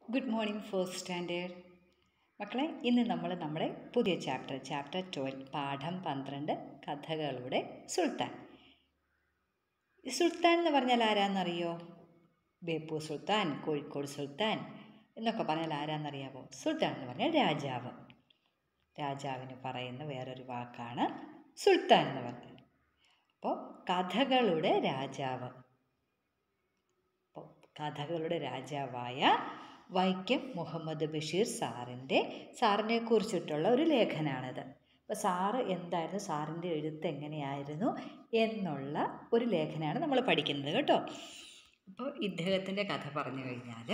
good morning first standard മക്കളെ ഇന്ന് നമ്മൾ നമ്മുടെ പുതിയ ചാപ്റ്റർ ചാപ്റ്റർ ട്വൽവ് പാഠം പന്ത്രണ്ട് കഥകളുടെ സുൽത്താൻ ഈ സുൽത്താൻ എന്ന് പറഞ്ഞാൽ ആരാന്നറിയോ ബേപ്പൂർ സുൽത്താൻ കോഴിക്കോട് സുൽത്താൻ എന്നൊക്കെ പറഞ്ഞാൽ ആരാന്നറിയാമോ സുൽത്താൻ എന്ന് പറഞ്ഞാൽ രാജാവ് രാജാവിന് പറയുന്ന വേറൊരു വാക്കാണ് സുൽത്താൻ എന്ന് പറഞ്ഞത് അപ്പോൾ കഥകളുടെ രാജാവ് അപ്പോൾ കഥകളുടെ രാജാവായ വൈക്കം മുഹമ്മദ് ബഷീർ സാറിൻ്റെ സാറിനെ കുറിച്ചിട്ടുള്ള ഒരു ലേഖനമാണിത് അപ്പോൾ സാറ് എന്തായിരുന്നു സാറിൻ്റെ എഴുത്ത് എങ്ങനെയായിരുന്നു എന്നുള്ള ഒരു ലേഖനമാണ് നമ്മൾ പഠിക്കുന്നത് കേട്ടോ അപ്പോൾ ഇദ്ദേഹത്തിൻ്റെ കഥ പറഞ്ഞു കഴിഞ്ഞാൽ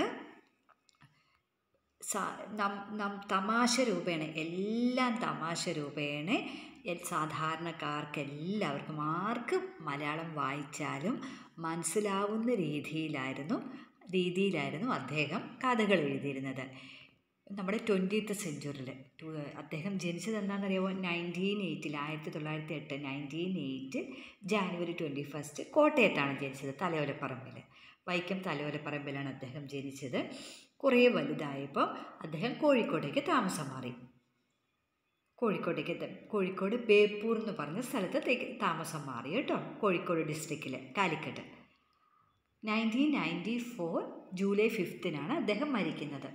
സാ നം നം തമാശ രൂപേണ എല്ലാം തമാശ രൂപേണ സാധാരണക്കാർക്ക് എല്ലാവർക്കും ആർക്കും മലയാളം വായിച്ചാലും മനസ്സിലാവുന്ന രീതിയിലായിരുന്നു രീതിയിലായിരുന്നു അദ്ദേഹം കഥകൾ എഴുതിയിരുന്നത് നമ്മുടെ ട്വൻറ്റീത്ത് സെഞ്ചുറിയിൽ അദ്ദേഹം ജനിച്ചത് എന്താണെന്നറിയാമോ നയൻറ്റീൻ എയ്റ്റിൽ ആയിരത്തി തൊള്ളായിരത്തി എട്ട് nineteen eight January twenty first കോട്ടയത്താണ് ജനിച്ചത് തലയോലപ്പറമ്പിൽ വൈക്കം തലയോലപ്പറമ്പിലാണ് അദ്ദേഹം ജനിച്ചത് കുറേ വലുതായപ്പോൾ അദ്ദേഹം കോഴിക്കോട്ടേക്ക് താമസം മാറി കോഴിക്കോട്ടേക്ക് കോഴിക്കോട് ബേപ്പൂർ എന്ന് പറഞ്ഞ സ്ഥലത്ത് താമസം മാറി കേട്ടോ കോഴിക്കോട് ഡിസ്ട്രിക്റ്റിൽ Calicut nineteen ninety four July ഫിഫ്തിനാണ് അദ്ദേഹം മരിക്കുന്നത്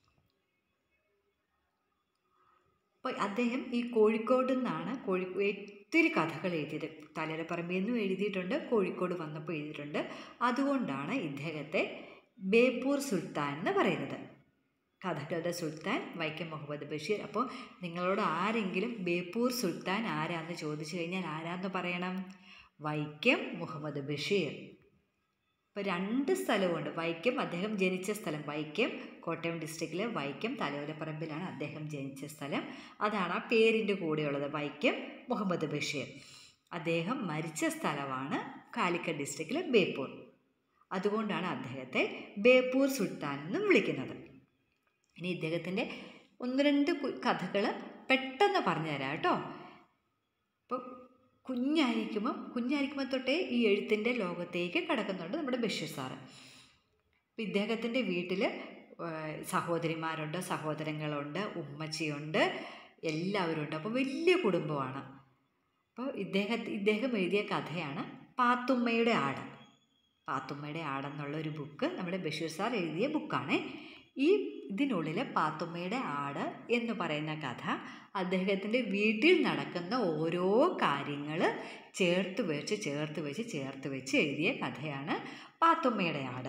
അപ്പോൾ അദ്ദേഹം ഈ കോഴിക്കോട് നിന്നാണ് കോഴി ഒത്തിരി കഥകൾ എഴുതിയത് തലയിലപ്പറമ്പിൽ നിന്നും എഴുതിയിട്ടുണ്ട് കോഴിക്കോട് വന്നപ്പോൾ എഴുതിയിട്ടുണ്ട് അതുകൊണ്ടാണ് ഇദ്ദേഹത്തെ ബേപ്പൂർ സുൽത്താൻ എന്ന് പറയുന്നത് കഥകളുടെ സുൽത്താൻ വൈക്കം മുഹമ്മദ് ബഷീർ അപ്പോൾ നിങ്ങളോട് ആരെങ്കിലും ബേപ്പൂർ സുൽത്താൻ ആരാന്ന് ചോദിച്ചു കഴിഞ്ഞാൽ ആരാന്ന് പറയണം വൈക്കം മുഹമ്മദ് ബഷീർ ഇപ്പോൾ രണ്ട് സ്ഥലമുണ്ട് വൈക്കം അദ്ദേഹം ജനിച്ച സ്ഥലം വൈക്കം കോട്ടയം ഡിസ്ട്രിക്റ്റിലെ വൈക്കം തലയോലപ്പറമ്പിലാണ് അദ്ദേഹം ജനിച്ച സ്ഥലം അതാണ് ആ പേരിൻ്റെ കൂടെയുള്ളത് വൈക്കം മുഹമ്മദ് ബഷീർ അദ്ദേഹം മരിച്ച സ്ഥലമാണ് കാലിക്കറ്റ് ഡിസ്ട്രിക്റ്റിലെ ബേപ്പൂർ അതുകൊണ്ടാണ് അദ്ദേഹത്തെ ബേപ്പൂർ സുൽത്താൻ എന്നും വിളിക്കുന്നത് ഇനി ഇദ്ദേഹത്തിൻ്റെ ഒന്ന് രണ്ട് കഥകൾ പെട്ടെന്ന് പറഞ്ഞുതരാം കേട്ടോ അപ്പോൾ കുഞ്ഞായിരിക്കുമ്പം കുഞ്ഞായിരിക്കുമ്പോൾ തൊട്ടേ ഈ എഴുത്തിൻ്റെ ലോകത്തേക്ക് കടക്കുന്നുണ്ട് നമ്മുടെ ബഷീർ സാറ് അപ്പോൾ ഇദ്ദേഹത്തിൻ്റെ വീട്ടിൽ സഹോദരിമാരുണ്ട് സഹോദരങ്ങളുണ്ട് ഉമ്മച്ചിയുണ്ട് എല്ലാവരും ഉണ്ട് അപ്പോൾ വലിയ കുടുംബമാണ് അപ്പോൾ ഇദ്ദേഹം ഇദ്ദേഹം എഴുതിയ കഥയാണ് പാത്തുമ്മയുടെ ആട് പാത്തുമ്മയുടെ ആടെന്നുള്ള ഒരു ബുക്ക് നമ്മുടെ ബഷീർ സാർ എഴുതിയ ബുക്കാണ് ഈ ഇതിനുള്ളിൽ പാത്തുമ്മയുടെ ആട് എന്ന് പറയുന്ന കഥ അദ്ദേഹത്തിൻ്റെ വീട്ടിൽ നടക്കുന്ന ഓരോ കാര്യങ്ങൾ ചേർത്ത് വെച്ച് ചേർത്ത് വെച്ച് ചേർത്ത് വെച്ച് എഴുതിയ കഥയാണ് പാത്തുമ്മയുടെ ആട്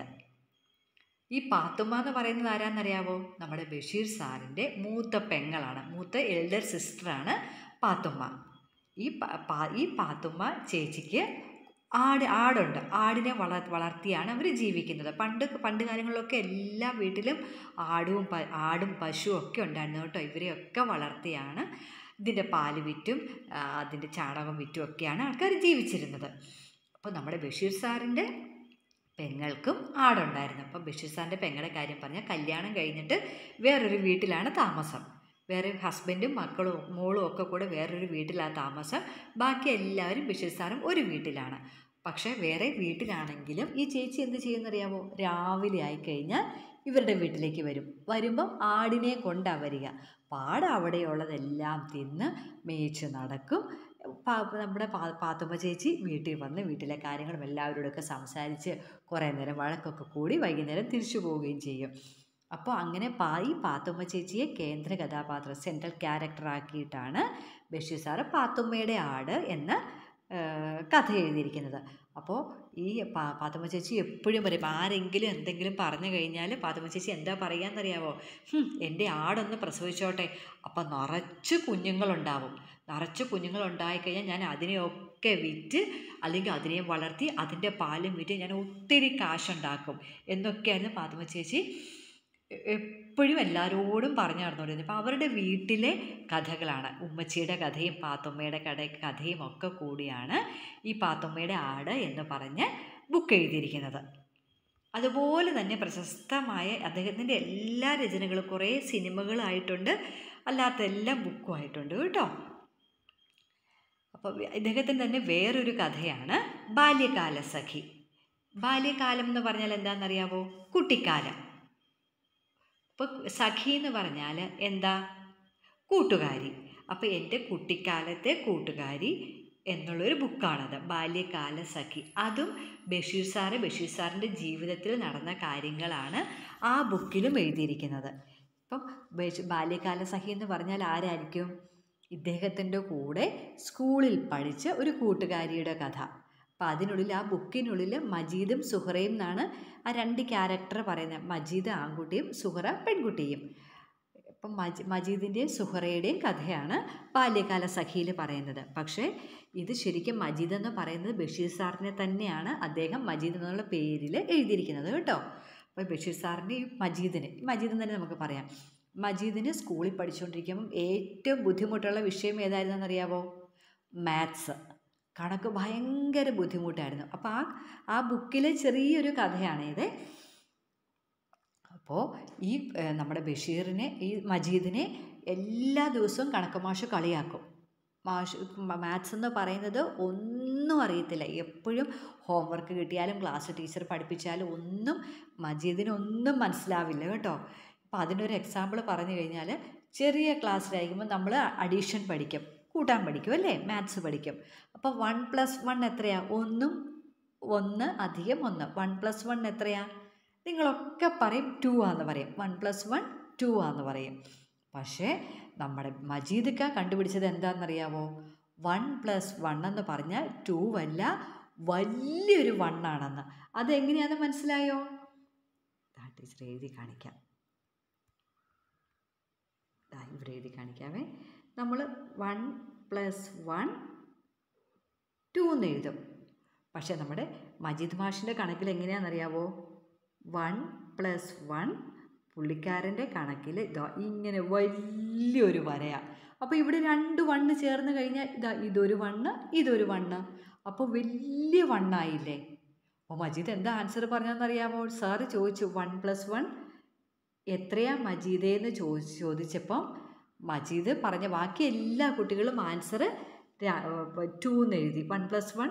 ഈ പാത്തുമ്മ എന്ന് പറയുന്നത് ആരാന്നറിയാവോ നമ്മുടെ ബഷീർ സാറിൻ്റെ മൂത്ത പെങ്ങളാണ് മൂത്ത എൽഡർ സിസ്റ്ററാണ് പാത്തുമ്മ ഈ ഈ പാത്തുമ്മ ചേച്ചിക്ക് ആട് ആടുണ്ട് ആടിനെ വളർ വളർത്തിയാണ് അവർ ജീവിക്കുന്നത് പണ്ട് പണ്ട് കാലങ്ങളിലൊക്കെ എല്ലാ വീട്ടിലും ആടും ആടും പശുവും ഒക്കെ ഉണ്ടായിരുന്നു കേട്ടോ ഇവരെയൊക്കെ വളർത്തിയാണ് ഇതിൻ്റെ പാല് വിറ്റും അതിൻ്റെ ചാണകം വിറ്റും ഒക്കെയാണ് ആൾക്കാർ ജീവിച്ചിരുന്നത് അപ്പോൾ നമ്മുടെ ബഷീർ സാറിൻ്റെ പെങ്ങൾക്കും ആടുണ്ടായിരുന്നു അപ്പോൾ ബഷീർ സാറിൻ്റെ പെങ്ങളുടെ കാര്യം പറഞ്ഞാൽ കല്യാണം കഴിഞ്ഞിട്ട് വേറൊരു വീട്ടിലാണ് താമസം വേറെ ഹസ്ബൻഡും മക്കളും മോളും ഒക്കെ കൂടെ വേറൊരു വീട്ടിലാണ് താമസം ബാക്കി എല്ലാവരും ബഷീർ സാറും ഒരു വീട്ടിലാണ് പക്ഷേ വേറെ വീട്ടിലാണെങ്കിലും ഈ ചേച്ചി എന്ത് ചെയ്യുന്നറിയാമോ രാവിലെ ആയിക്കഴിഞ്ഞാൽ ഇവരുടെ വീട്ടിലേക്ക് വരും വരുമ്പം ആടിനെ കൊണ്ടാണ് വരിക പാട അവിടെയുള്ളതെല്ലാം തിന്ന് മേയിച്ച് നടക്കും നമ്മുടെ പാത്തുമ്മ ചേച്ചി വീട്ടിൽ വന്ന് വീട്ടിലെ കാര്യങ്ങളും എല്ലാവരോടൊക്കെ സംസാരിച്ച് കുറേ നേരം വഴക്കൊക്കെ കൂടി വൈകുന്നേരം തിരിച്ചു പോവുകയും ചെയ്യും അപ്പോൾ അങ്ങനെ പാ ഈ പാത്തുമ്മ ചേച്ചിയെ കേന്ദ്ര കഥാപാത്രം സെൻട്രൽ ക്യാരക്ടറാക്കിയിട്ടാണ് ബഷീർ സാറ് പാത്തുമ്മയുടെ ആട് എന്ന കഥ എഴുതിയിരിക്കുന്നത് അപ്പോൾ ഈ പാ പാത്തുമ്മ ചേച്ചി എപ്പോഴും പറയും ആരെങ്കിലും എന്തെങ്കിലും പറഞ്ഞു കഴിഞ്ഞാൽ പാത്തുമ്മ ചേച്ചി എന്താ പറയാന്നറിയാവോ എൻ്റെ ആടൊന്ന് പ്രസവിച്ചോട്ടെ അപ്പം നിറച്ച് കുഞ്ഞുങ്ങളുണ്ടാവും നിറച്ച് കുഞ്ഞുങ്ങളുണ്ടായിക്കഴിഞ്ഞാൽ ഞാൻ അതിനെയൊക്കെ വിറ്റ് അല്ലെങ്കിൽ അതിനെ വളർത്തി അതിൻ്റെ പാലും വിറ്റ് ഞാൻ ഒത്തിരി കാശുണ്ടാക്കും എന്നൊക്കെയായിരുന്നു പാത്തുമ്മ ചേച്ചി എപ്പോഴും എല്ലാവരോടും പറഞ്ഞു നടന്നുകൊണ്ടിരുന്നത് അപ്പോൾ അവരുടെ വീട്ടിലെ കഥകളാണ് ഉമ്മച്ചിയുടെ കഥയും പാത്തുമ്മയുടെ കഥ കഥയും ഒക്കെ കൂടിയാണ് ഈ പാത്തുമ്മയുടെ ആട് എന്ന് പറഞ്ഞ് ബുക്ക് എഴുതിയിരിക്കുന്നത് അതുപോലെ തന്നെ പ്രശസ്തമായ അദ്ദേഹത്തിൻ്റെ എല്ലാ രചനകളും കുറേ സിനിമകളായിട്ടുണ്ട് അല്ലാത്ത എല്ലാം ബുക്കും ആയിട്ടുണ്ട് കേട്ടോ അപ്പോൾ ഇദ്ദേഹത്തിന് തന്നെ വേറൊരു കഥയാണ് ബാല്യകാല സഖി ബാല്യകാലം എന്ന് പറഞ്ഞാൽ എന്താണെന്നറിയാവോ കുട്ടിക്കാലം ഇപ്പോൾ സഖി എന്ന് പറഞ്ഞാൽ എന്താ കൂട്ടുകാരി അപ്പോൾ എൻ്റെ കുട്ടിക്കാലത്തെ കൂട്ടുകാരി എന്നുള്ളൊരു ബുക്കാണത് ബാല്യകാല സഖി അതും ബഷീർ സാറ് ബഷീർ സാറിൻ്റെ ജീവിതത്തിൽ നടന്ന കാര്യങ്ങളാണ് ആ ബുക്കിലും എഴുതിയിരിക്കുന്നത് ഇപ്പം ബഷ് ബാല്യകാല സഖി എന്ന് പറഞ്ഞാൽ ആരായിരിക്കും ഇദ്ദേഹത്തിൻ്റെ കൂടെ സ്കൂളിൽ പഠിച്ച ഒരു കൂട്ടുകാരിയുടെ കഥ അപ്പം അതിനുള്ളിൽ ആ ബുക്കിനുള്ളിൽ മജീദും സുഹറയും എന്നാണ് ആ രണ്ട് ക്യാരക്ടർ പറയുന്നത് മജീദ് ആൺകുട്ടിയും സുഹറ പെൺകുട്ടിയും ഇപ്പം മജ് മജീദിൻ്റെയും സുഹറയുടെയും കഥയാണ് ബാല്യകാല സഖിയിൽ പറയുന്നത് പക്ഷേ ഇത് ശരിക്കും മജീദ് എന്ന് പറയുന്നത് ബഷീർ സാറിനെ തന്നെയാണ് അദ്ദേഹം മജീദ് എന്നുള്ള പേരിൽ എഴുതിയിരിക്കുന്നത് കേട്ടോ അപ്പോൾ ബഷീർ സാറിൻ്റെ ഈ മജീദിന് ഈ മജീദ് എന്ന് തന്നെ നമുക്ക് പറയാം മജീദിന് സ്കൂളിൽ പഠിച്ചുകൊണ്ടിരിക്കുമ്പം ഏറ്റവും ബുദ്ധിമുട്ടുള്ള വിഷയം ഏതായിരുന്നെന്നറിയാവോ മാത്സ് കണക്ക് ഭയങ്കര ബുദ്ധിമുട്ടായിരുന്നു അപ്പോൾ ആ ആ ബുക്കിലെ ചെറിയൊരു കഥയാണിത് അപ്പോൾ ഈ ഏഹ്, നമ്മുടെ ബഷീറിനെ ഈ മജീദിനെ എല്ലാ ദിവസവും കണക്ക് മാഷ് കളിയാക്കും മാഷ് മാത്സ് എന്ന് പറയുന്നത് ഒന്നും അറിയത്തില്ല എപ്പോഴും ഹോംവർക്ക് കിട്ടിയാലും ക്ലാസ് ടീച്ചർ പഠിപ്പിച്ചാലും ഒന്നും മജീദിന് ഒന്നും മനസ്സിലാവില്ല കേട്ടോ അപ്പോൾ അതിനൊരു എക്സാമ്പിൾ പറഞ്ഞു കഴിഞ്ഞാൽ ചെറിയ ക്ലാസ്സിലായിരിക്കുമ്പോൾ നമ്മൾ അഡീഷൻ പഠിക്കും കൂട്ടാൻ പഠിക്കും അല്ലേ മാത്സ് പഠിക്കും അപ്പോൾ വൺ പ്ലസ് വൺ എത്രയാ ഒന്നും ഒന്ന് അധികം ഒന്ന് വൺ പ്ലസ് വൺ എത്രയാ നിങ്ങളൊക്കെ പറയും ടു ആന്ന് പറയും വൺ പ്ലസ് വൺ ടു ആന്ന് പറയും പക്ഷേ നമ്മുടെ മജീദക്ക കണ്ടുപിടിച്ചത് എന്താണെന്നറിയാവോ വൺ പ്ലസ് വൺ എന്ന് പറഞ്ഞാൽ ടു അല്ല വലിയൊരു വൺ ആണെന്ന് അതെങ്ങനെയാണെന്ന് മനസ്സിലായോ ദാ ടീച്ചർ എഴുതി കാണിക്കാം ദാ ഇവിടെ എഴുതി കാണിക്കാവേ നമ്മൾ വൺ പ്ലസ് വൺ ടു എന്ന് എഴുതും പക്ഷേ നമ്മുടെ മജീദ് മാഷിൻ്റെ കണക്കിൽ എങ്ങനെയാണെന്നറിയാവോ വൺ പ്ലസ് വൺ പുള്ളിക്കാരൻ്റെ കണക്കിൽ ഇതാ ഇങ്ങനെ വലിയൊരു വരയാണ് അപ്പോൾ ഇവിടെ രണ്ട് വണ്ണ് ചേർന്ന് കഴിഞ്ഞാൽ ഇതാ ഇതൊരു വണ്ണ് ഇതൊരു വണ്ണ് അപ്പോൾ വലിയ വണ്ണായില്ലേ അപ്പോൾ മജീദ് എന്താ ആൻസർ പറഞ്ഞതെന്നറിയാമോ സാറ് ചോദിച്ചു വൺ പ്ലസ് വൺ എത്രയാ മജീദേ എന്ന് ചോദിച്ച് ചോദിച്ചപ്പം മജീദ് പറഞ്ഞ ബാക്കി എല്ലാ കുട്ടികളും ആൻസർ ടു എന്ന് എഴുതി one plus one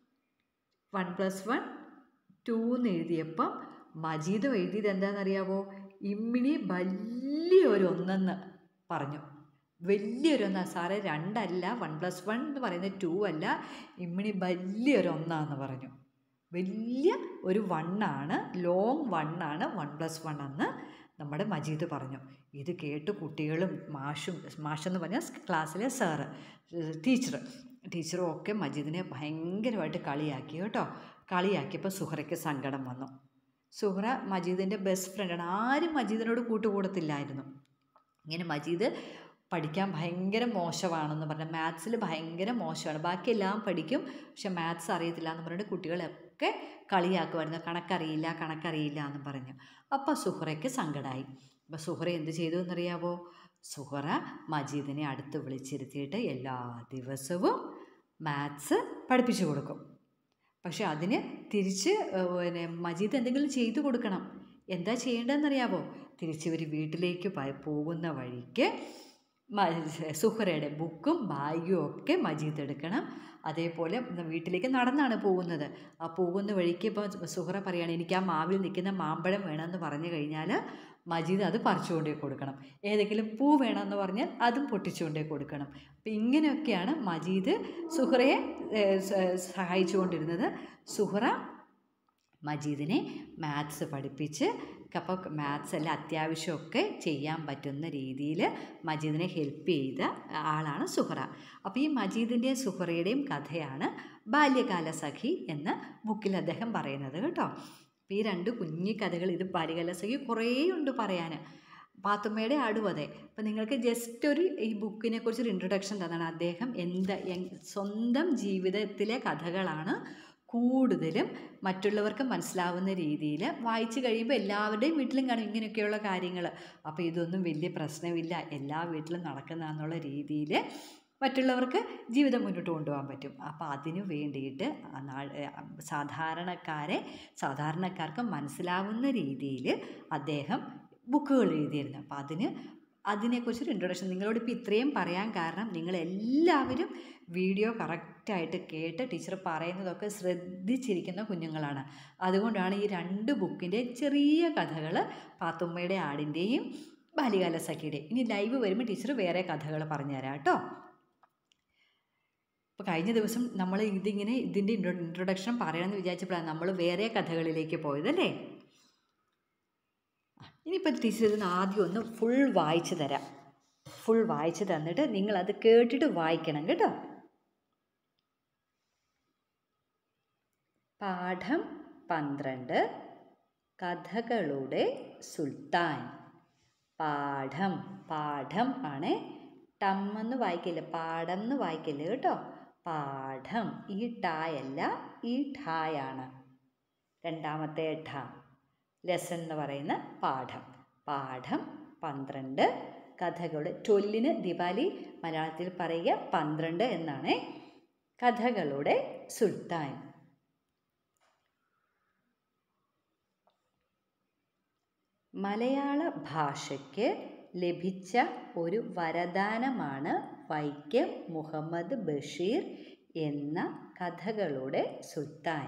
one plus one two എന്ന് എഴുതിയപ്പം മജീദ് എഴുതിയത് എന്താണെന്നറിയാവോ ഇമ്മിണി വലിയൊരു ഒന്നെന്ന് പറഞ്ഞു വലിയൊരു ഒന്നാ സാറേ രണ്ടല്ല വൺ പ്ലസ് വൺ എന്ന് പറയുന്നത് ടു അല്ല ഇമ്മിണി വലിയൊരു ഒന്നാന്ന് പറഞ്ഞു വലിയ ഒരു വണ്ണാണ് ലോങ് വണ്ണാണ് വൺ പ്ലസ് വൺ എന്ന് നമ്മുടെ മജീദ് പറഞ്ഞു ഇത് കേട്ട് കുട്ടികളും മാഷും മാഷെന്ന് പറഞ്ഞാൽ ക്ലാസ്സിലെ സാറ് ടീച്ചർ ടീച്ചറും ഒക്കെ മജീദിനെ ഭയങ്കരമായിട്ട് കളിയാക്കി കേട്ടോ കളിയാക്കിയപ്പോൾ സുഹറയ്ക്ക് സങ്കടം വന്നു സുഹറ മജീദിൻ്റെ ബെസ്റ്റ് ഫ്രണ്ടാണ് ആരും മജീദിനോട് കൂട്ടുകൂടത്തില്ലായിരുന്നു ഇങ്ങനെ മജീദ് പഠിക്കാൻ ഭയങ്കര മോശമാണെന്ന് പറഞ്ഞാൽ മാത്സിൽ ഭയങ്കര മോശമാണ് ബാക്കി എല്ലാം പഠിക്കും പക്ഷെ മാത്സ് അറിയത്തില്ല എന്ന് പറഞ്ഞിട്ട് കുട്ടികളൊക്കെ കളിയാക്കുമായിരുന്നു കണക്കറിയില്ല കണക്കറിയില്ല എന്ന് പറഞ്ഞു അപ്പോൾ സുഹറയ്ക്ക് സങ്കടമായി അപ്പോൾ സുഹറ എന്ത് ചെയ്തു എന്നറിയാവോ സുഹറ മജീദിനെ അടുത്ത് വിളിച്ചിരുത്തിയിട്ട് എല്ലാ ദിവസവും മാത്സ് പഠിപ്പിച്ചു കൊടുക്കും പക്ഷെ അതിന് തിരിച്ച് ഏഹ്, പിന്നെ മജീദ് എന്തെങ്കിലും ചെയ്തു കൊടുക്കണം എന്താ ചെയ്യേണ്ടതെന്നറിയാവോ തിരിച്ച് ഇവർ വീട്ടിലേക്ക് പ- പോകുന്ന വഴിക്ക് മ- സുഹറയുടെ ബുക്കും ബാഗും ഒക്കെ മജീദ് എടുക്കണം അതേപോലെ വീട്ടിലേക്ക് നടന്നാണ് പോകുന്നത് ആ പോകുന്ന വഴിക്ക് ഇപ്പോൾ സുഹറ പറയുകയാണ് എനിക്ക് ആ മാവിൽ നിൽക്കുന്ന മാമ്പഴം വേണമെന്ന് പറഞ്ഞു കഴിഞ്ഞാൽ മജീദ് അത് പറിച്ചുകൊണ്ടേ കൊടുക്കണം ഏതെങ്കിലും പൂ വേണമെന്ന് പറഞ്ഞാൽ അതും പൊട്ടിച്ചുകൊണ്ടേ കൊടുക്കണം അപ്പം ഇങ്ങനെയൊക്കെയാണ് മജീദ് സുഹറയെ ഏഹ്, സ- സഹായിച്ചുകൊണ്ടിരുന്നത് സുഹറ മജീദിനെ മാത്സ് പഠിപ്പിച്ച് അപ്പോൾ മാത്സ് എല്ലാം അത്യാവശ്യമൊക്കെ ചെയ്യാൻ പറ്റുന്ന രീതിയിൽ മജീദിനെ ഹെൽപ്പ് ചെയ്ത ആളാണ് സുഹറ അപ്പോൾ ഈ മജീദിൻ്റെയും സുഹറയുടെയും കഥയാണ് ബാല്യകാല സഖി എന്ന ബുക്കിൽ അദ്ദേഹം പറയുന്നത് കേട്ടോ അപ്പോൾ ഈ രണ്ട് കുഞ്ഞു കഥകൾ ഇത് ബാല്യകാല സഖി കുറേ ഉണ്ട് പറയാൻ പാത്തുമ്മയുടെ ആടും അതെ അപ്പം നിങ്ങൾക്ക് ജസ്റ്റ് ഒരു ഈ ബുക്കിനെ കുറിച്ചൊരു ഇൻട്രൊഡക്ഷൻ തന്നാണ് അദ്ദേഹം എന്ത് എങ്- സ്വന്തം ജീവിതത്തിലെ കഥകളാണ് കൂടുതലും മറ്റുള്ളവർക്ക് മനസ്സിലാവുന്ന രീതിയിൽ വായിച്ചു കഴിയുമ്പോൾ എല്ലാവരുടെയും വീട്ടിലും കാണും ഇങ്ങനെയൊക്കെയുള്ള കാര്യങ്ങൾ അപ്പോൾ ഇതൊന്നും വലിയ പ്രശ്നമില്ല എല്ലാ വീട്ടിലും നടക്കുന്നതെന്നുള്ള രീതിയിൽ മറ്റുള്ളവർക്ക് ജീവിതം മുന്നോട്ട് കൊണ്ടുപോകാൻ പറ്റും അപ്പോൾ അതിനു വേണ്ടിയിട്ട് ആ നാ- സാധാരണക്കാരെ സാധാരണക്കാർക്ക് മനസ്സിലാവുന്ന രീതിയിൽ അദ്ദേഹം ബുക്കുകൾ എഴുതിയിരുന്നു അപ്പോൾ അതിന് അതിനെക്കുറിച്ചൊരു ഇൻട്രൊഡക്ഷൻ നിങ്ങളോട് ഇപ്പോൾ ഇത്രയും പറയാൻ കാരണം നിങ്ങളെല്ലാവരും വീഡിയോ കറക്റ്റായിട്ട് കേട്ട് ടീച്ചർ പറയുന്നതൊക്കെ ശ്രദ്ധിച്ചിരിക്കുന്ന കുഞ്ഞുങ്ങളാണ് അതുകൊണ്ടാണ് ഈ രണ്ട് ബുക്കിൻ്റെ ചെറിയ കഥകൾ പാത്തുമ്മയുടെ ആടിൻ്റെയും ബാല്യകാല സഖിയുടെയും ഇനി ലൈവ് വരുമ്പോൾ ടീച്ചർ വേറെ കഥകൾ പറഞ്ഞുതരാം കേട്ടോ ഇപ്പോൾ കഴിഞ്ഞ ദിവസം നമ്മൾ ഇതിങ്ങനെ ഇതിൻ്റെ ഇൻട്രോ ഇൻട്രൊഡക്ഷൻ പറയണമെന്ന് വിചാരിച്ചപ്പോഴാണ് നമ്മൾ വേറെ കഥകളിലേക്ക് പോയതല്ലേ ഇനിയിപ്പോൾ ടീച്ചർ ഇതിന് ആദ്യം ഒന്ന് ഫുൾ വായിച്ചു തരാം ഫുൾ വായിച്ചു തന്നിട്ട് നിങ്ങളത് കേട്ടിട്ട് വായിക്കണം കേട്ടോ പാഠം പന്ത്രണ്ട് കഥകളുടെ സുൽത്താൻ പാഠം പാഠം ആണ് ടമ്മെന്ന് വായിക്കില്ല പാഠം എന്ന് വായിക്കില്ല കേട്ടോ പാഠം ഈ ടായല്ല ഈ ഠായാണ് രണ്ടാമത്തെ ഠ ലെസൺ എന്ന് പറയുന്ന പാഠം പാഠം പന്ത്രണ്ട് കഥകളുടെ ട്വല്ലിന് ദിവാലി മലയാളത്തിൽ പറയുക പന്ത്രണ്ട് എന്നാണ് കഥകളുടെ സുൽത്താൻ മലയാള ഭാഷയ്ക്ക് ലഭിച്ച ഒരു വരദാനമാണ് വൈക്കം മുഹമ്മദ് ബഷീർ എന്ന കഥകളുടെ സുൽത്താൻ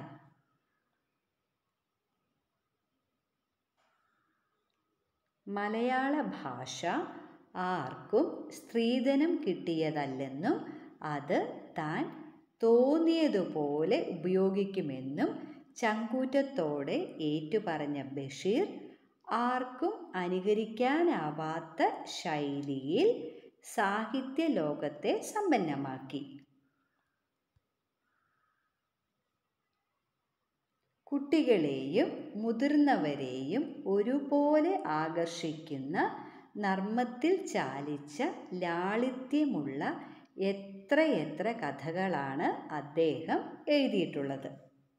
മലയാള ഭാഷ ആർക്കും സ്ത്രീധനം കിട്ടിയതല്ലെന്നും അത് താൻ തോന്നിയതുപോലെ ഉപയോഗിക്കുമെന്നും ചങ്കൂറ്റത്തോടെ ഏറ്റുപറഞ്ഞ ബഷീർ ആർക്കും അനുകരിക്കാനാവാത്ത ശൈലിയിൽ സാഹിത്യ ലോകത്തെ സമ്പന്നമാക്കി കുട്ടികളെയും മുതിർന്നവരെയും ഒരുപോലെ ആകർഷിക്കുന്ന നർമ്മത്തിൽ ചാലിച്ച ലാളിത്യമുള്ള എത്രയെത്ര കഥകളാണ് അദ്ദേഹം എഴുതിയിട്ടുള്ളത്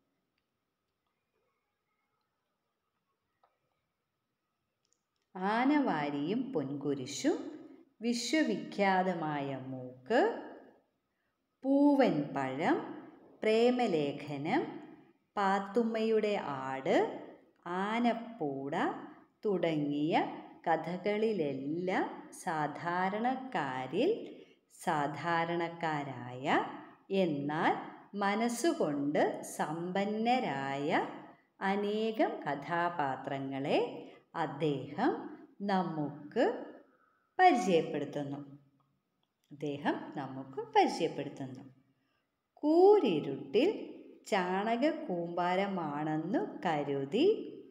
ആനവാരിയും പൊൻകുരിശും വിശ്വവിഖ്യാതമായ മൂക്ക് പൂവൻ പഴം പ്രേമലേഖനം പാത്തുമ്മയുടെ ആട് ആനപ്പൂട തുടങ്ങിയ കഥകളിലെല്ലാം സാധാരണക്കാരിൽ സാധാരണക്കാരായ എന്നാൽ മനസ്സുകൊണ്ട് സമ്പന്നരായ അനേകം കഥാപാത്രങ്ങളെ അദ്ദേഹം നമുക്ക് പരിചയപ്പെടുത്തുന്നു അദ്ദേഹം നമുക്ക് പരിചയപ്പെടുത്തുന്നു കൂരിരുട്ടിൽ ചാണക കൂമ്പാരമാണെന്നു കരുതി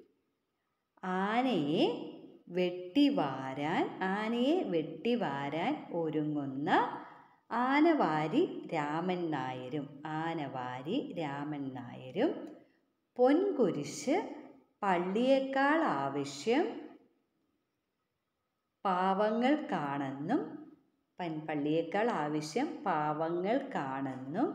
ആനയെ വെട്ടിവാരാൻ ആനയെ വെട്ടിവാരാൻ ഒരുങ്ങുന്ന ആനവാരി രാമൻ നായരും ആനവാരി രാമൻ നായരും പൊൻകുരിശ് പള്ളിയേക്കാൾ ആവശ്യം പാവങ്ങൾക്കാണെന്നും പൻ പള്ളിയേക്കാൾ ആവശ്യം പാവങ്ങൾക്കാണെന്നും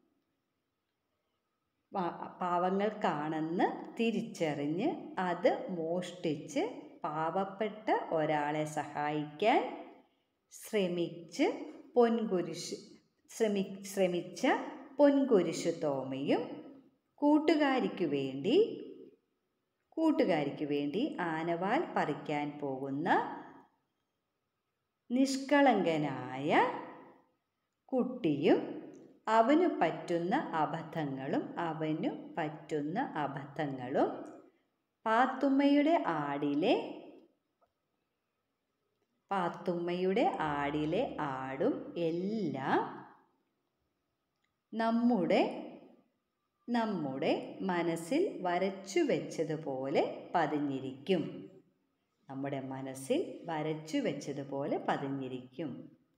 പാവങ്ങൾക്കാണെന്ന് തിരിച്ചറിഞ്ഞ് അത് മോഷ്ടിച്ച് പാവപ്പെട്ട ഒരാളെ സഹായിക്കാൻ ശ്രമിച്ച് പൊൻകുരിശ് ശ്രമി ശ്രമിച്ച പൊൻകുരിശു തോമയും കൂട്ടുകാരിക്ക് വേണ്ടി കൂട്ടുകാരിക്ക് വേണ്ടി ആനവാൽ പറിക്കാൻ പോകുന്ന നിഷ്കളങ്കനായ കുട്ടിയും അവന് പറ്റുന്ന അബദ്ധങ്ങളും അവനു പറ്റുന്ന അബദ്ധങ്ങളും പാത്തുമ്മയുടെ ആടിലെ പാത്തുമ്മയുടെ ആടിലെ ആടും എല്ലാം നമ്മുടെ നമ്മുടെ മനസ്സിൽ വരച്ചു വെച്ചതുപോലെ പതിഞ്ഞിരിക്കും നമ്മുടെ മനസ്സിൽ വരച്ചു വെച്ചതുപോലെ പതിഞ്ഞിരിക്കും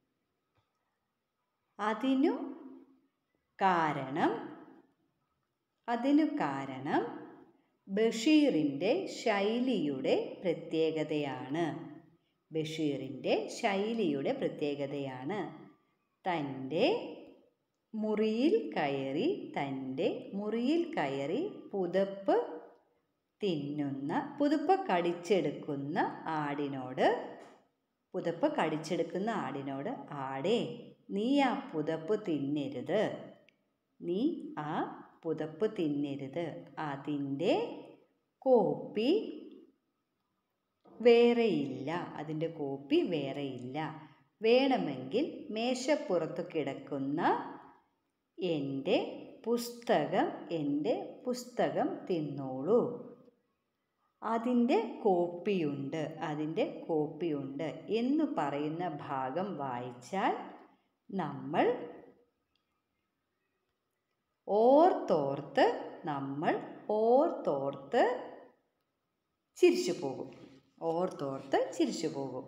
അതിനു കാരണം അതിനു കാരണം ബഷീറിൻ്റെ ശൈലിയുടെ പ്രത്യേകതയാണ് ബഷീറിൻ്റെ ശൈലിയുടെ പ്രത്യേകതയാണ് തൻ്റെ മുറിയിൽ കയറി തൻ്റെ മുറിയിൽ കയറി പുതപ്പ് തിന്നുന്ന പുതുപ്പ് കടിച്ചെടുക്കുന്ന ആടിനോട് പുതപ്പ് കടിച്ചെടുക്കുന്ന ആടിനോട് ആടേ നീ ആ പുതപ്പ് തിന്നരുത് നീ ആ പുതപ്പ് തിന്നരുത് അതിൻ്റെ കോപ്പി വേറെയില്ല അതിൻ്റെ കോപ്പി വേറെയില്ല വേണമെങ്കിൽ മേശപ്പുറത്ത് കിടക്കുന്ന എൻ്റെ പുസ്തകം എൻ്റെ പുസ്തകം തിന്നോളൂ അതിൻ്റെ കോപ്പിയുണ്ട് അതിൻ്റെ കോപ്പിയുണ്ട് എന്ന് പറയുന്ന ഭാഗം വായിച്ചാൽ നമ്മൾ ഓർത്തോർത്ത് നമ്മൾ ഓർത്തോർത്ത് ചിരിച്ചു പോകും ഓർത്തോർത്ത് ചിരിച്ചു പോകും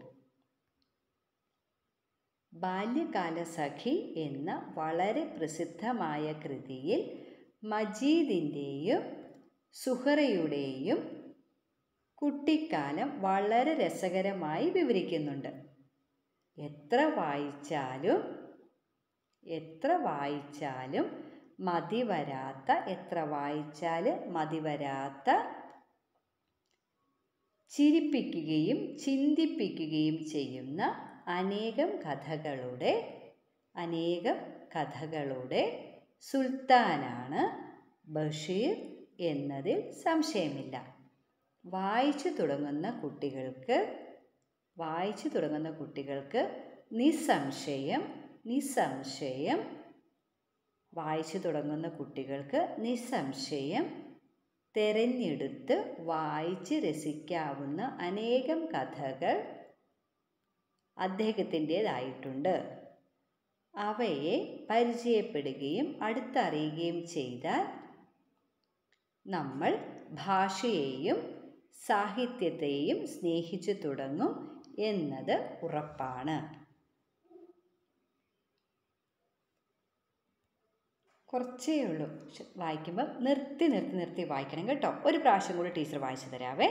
ബാല്യകാലസഖി എന്ന വളരെ പ്രസിദ്ധമായ കൃതിയിൽ മജീദിൻ്റെയും സുഹറയുടെയും കുട്ടിക്കാലം വളരെ രസകരമായി വിവരിക്കുന്നുണ്ട് എത്ര വായിച്ചാലും എത്ര വായിച്ചാലും മതി വരാത്ത എത്ര വായിച്ചാൽ മതി വരാത്ത ചിരിപ്പിക്കുകയും ചിന്തിപ്പിക്കുകയും ചെയ്യുന്ന അനേകം കഥകളുടെ അനേകം കഥകളുടെ സുൽത്താനാണ് ബഷീർ എന്നതിൽ സംശയമില്ല വായിച്ചു തുടങ്ങുന്ന കുട്ടികൾക്ക് വായിച്ചു തുടങ്ങുന്ന കുട്ടികൾക്ക് നിസ്സംശയം നിസ്സംശയം വായിച്ചു തുടങ്ങുന്ന കുട്ടികൾക്ക് നിസ്സംശയം തെരഞ്ഞെടുത്ത് വായിച്ച് രസിക്കാവുന്ന അനേകം കഥകൾ അദ്ദേഹത്തിൻ്റേതായിട്ടുണ്ട് അവയെ പരിചയപ്പെടുകയും അടുത്തറിയുകയും ചെയ്താൽ നമ്മൾ ഭാഷയെയും സാഹിത്യത്തെയും സ്നേഹിച്ചു തുടങ്ങും എന്നത് ഉറപ്പാണ് കുറച്ചേ ഉള്ളൂ പക്ഷെ വായിക്കുമ്പോൾ നിർത്തി നിർത്തി നിർത്തി വായിക്കണം കേട്ടോ ഒരു പ്രാവശ്യം കൂടി ടീച്ചർ വായിച്ചു തരാവേ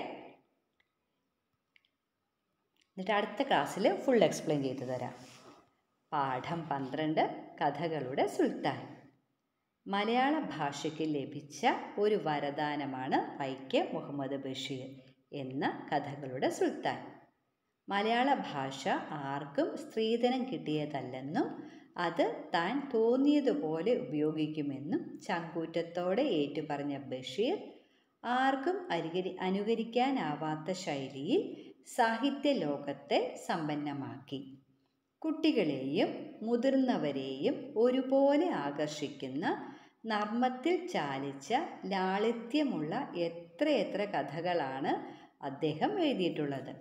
എന്നിട്ട് അടുത്ത ക്ലാസ്സിൽ ഫുൾ എക്സ്പ്ലെയിൻ ചെയ്തു തരാം പാഠം പന്ത്രണ്ട് കഥകളുടെ സുൽത്താൻ മലയാള ഭാഷയ്ക്ക് ലഭിച്ച ഒരു വരദാനമാണ് വൈക്കം മുഹമ്മദ് ബഷീർ എന്ന കഥകളുടെ സുൽത്താൻ മലയാള ഭാഷ ആർക്കും സ്ത്രീധനം കിട്ടിയതല്ലെന്നും അത് താൻ തോന്നിയതുപോലെ ഉപയോഗിക്കുമെന്നും ചങ്കൂറ്റത്തോടെ ഏറ്റുപറഞ്ഞ ബഷീർ ആർക്കും അനുകരി അനുകരിക്കാനാവാത്ത ശൈലിയിൽ സാഹിത്യ ലോകത്തെ സമ്പന്നമാക്കി കുട്ടികളെയും മുതിർന്നവരെയും ഒരുപോലെ ആകർഷിക്കുന്ന നർമ്മത്തിൽ ചാലിച്ച ലാളിത്യമുള്ള എത്രയെത്ര കഥകളാണ് അദ്ദേഹം എഴുതിയിട്ടുള്ളത്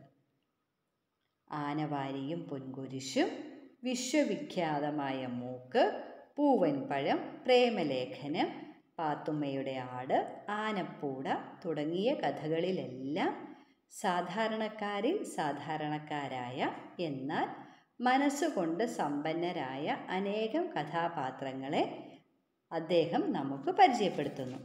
ആനവാരിയും പൊൻകുരിശും വിശ്വവിഖ്യാതമായ മൂക്ക് പൂവൻപഴം പ്രേമലേഖനം പാത്തുമ്മയുടെ ആട് ആനപ്പൂട തുടങ്ങിയ കഥകളിലെല്ലാം സാധാരണക്കാരിൽ സാധാരണക്കാരായ എന്നാൽ മനസ്സുകൊണ്ട് സമ്പന്നരായ അനേകം കഥാപാത്രങ്ങളെ അദ്ദേഹം നമുക്ക് പരിചയപ്പെടുത്തുന്നു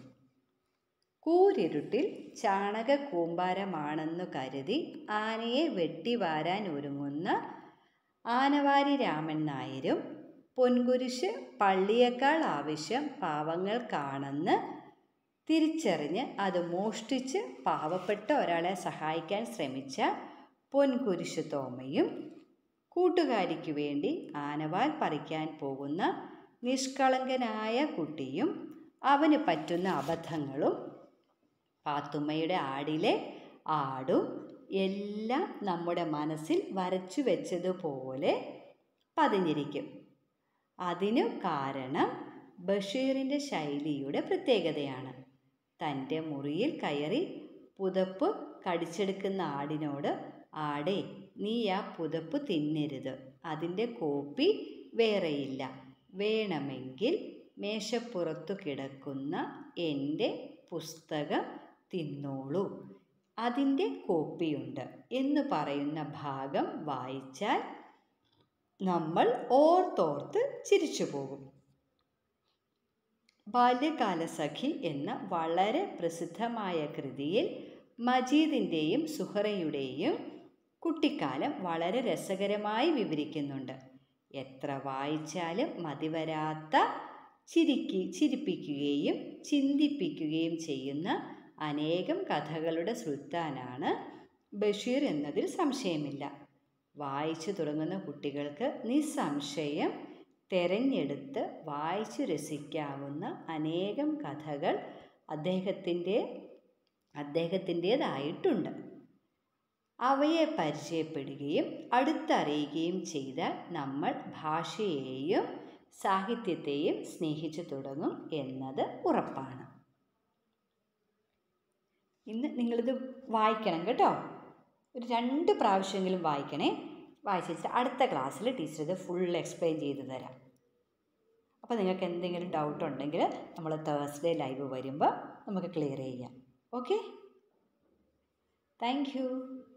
കൂരിരുട്ടിൽ ചാണക കൂമ്പാരമാണെന്നു കരുതി ആനയെ വെട്ടിവാരാൻ ഒരുങ്ങുന്ന ആനവാരി രാമൻ നായരും പൊൻകുരിശ് പള്ളിയേക്കാൾ ആവശ്യം പാവങ്ങൾക്കാണെന്ന് തിരിച്ചറിഞ്ഞ് അത് മോഷ്ടിച്ച് പാവപ്പെട്ട ഒരാളെ സഹായിക്കാൻ ശ്രമിച്ച പൊൻകുരിശ് തോമയും കൂട്ടുകാരിക്ക് വേണ്ടി ആനവാൽ പറിക്കാൻ പോകുന്ന നിഷ്കളങ്കനായ കുട്ടിയും അവന് പറ്റുന്ന അബദ്ധങ്ങളും പാത്തുമ്മയുടെ ആടിലെ ആടും എല്ലാം നമ്മുടെ മനസ്സിൽ വരച്ചു വെച്ചതുപോലെ പതിഞ്ഞിരിക്കും അതിനു കാരണം ബഷീറിൻ്റെ ശൈലിയുടെ പ്രത്യേകതയാണ് തൻ്റെ മുറിയിൽ കയറി പുതപ്പ് കടിച്ചെടുക്കുന്ന ആടിനോട് ആടേ നീ ആ പുതപ്പ് തിന്നരുത് അതിൻ്റെ കോപ്പി വേറെയില്ല വേണമെങ്കിൽ മേശപ്പുറത്തു കിടക്കുന്ന എൻ്റെ പുസ്തകം തിന്നോളൂ അതിൻ്റെ കോപ്പിയുണ്ട് എന്ന് പറയുന്ന ഭാഗം വായിച്ചാൽ നമ്മൾ ഓർത്തോർത്ത് ചിരിച്ചു പോകും ബാല്യകാലസഖി എന്ന വളരെ പ്രസിദ്ധമായ കൃതിയിൽ മജീദിൻ്റെയും സുഹറയുടെയും കുട്ടിക്കാലം വളരെ രസകരമായി വിവരിക്കുന്നുണ്ട് എത്ര വായിച്ചാലും മതിവരാത്ത ചിരിക്കി ചിരിപ്പിക്കുകയും ചിന്തിപ്പിക്കുകയും ചെയ്യുന്ന അനേകം കഥകളുടെ സുൽത്താനാണ് ബഷീർ എന്നതിൽ സംശയമില്ല വായിച്ചു തുടങ്ങുന്ന കുട്ടികൾക്ക് നിസ്സംശയം തെരഞ്ഞെടുത്ത് വായിച്ചു രസിക്കാവുന്ന അനേകം കഥകൾ അദ്ദേഹത്തിൻ്റെ അദ്ദേഹത്തിൻ്റേതായിട്ടുണ്ട് അവയെ പരിചയപ്പെടുകയും അടുത്തറിയുകയും ചെയ്താൽ നമ്മൾ ഭാഷയെയും സാഹിത്യത്തെയും സ്നേഹിച്ചു തുടങ്ങും എന്നത് ഉറപ്പാണ് ഇന്ന് നിങ്ങളിത് വായിക്കണം കേട്ടോ ഒരു രണ്ട് പ്രാവശ്യമെങ്കിലും വായിക്കണേ വായിച്ചിട്ട് അടുത്ത ക്ലാസ്സിൽ ടീച്ചർ ഇത് ഫുൾ എക്സ്പ്ലെയിൻ ചെയ്ത് തരാം അപ്പോൾ നിങ്ങൾക്ക് എന്തെങ്കിലും ഡൗട്ട് ഉണ്ടെങ്കിൽ നമ്മൾ തേഴ്സ്ഡേ ലൈവ് വരുമ്പോൾ നമുക്ക് ക്ലിയർ ചെയ്യാം ഓക്കെ താങ്ക് യു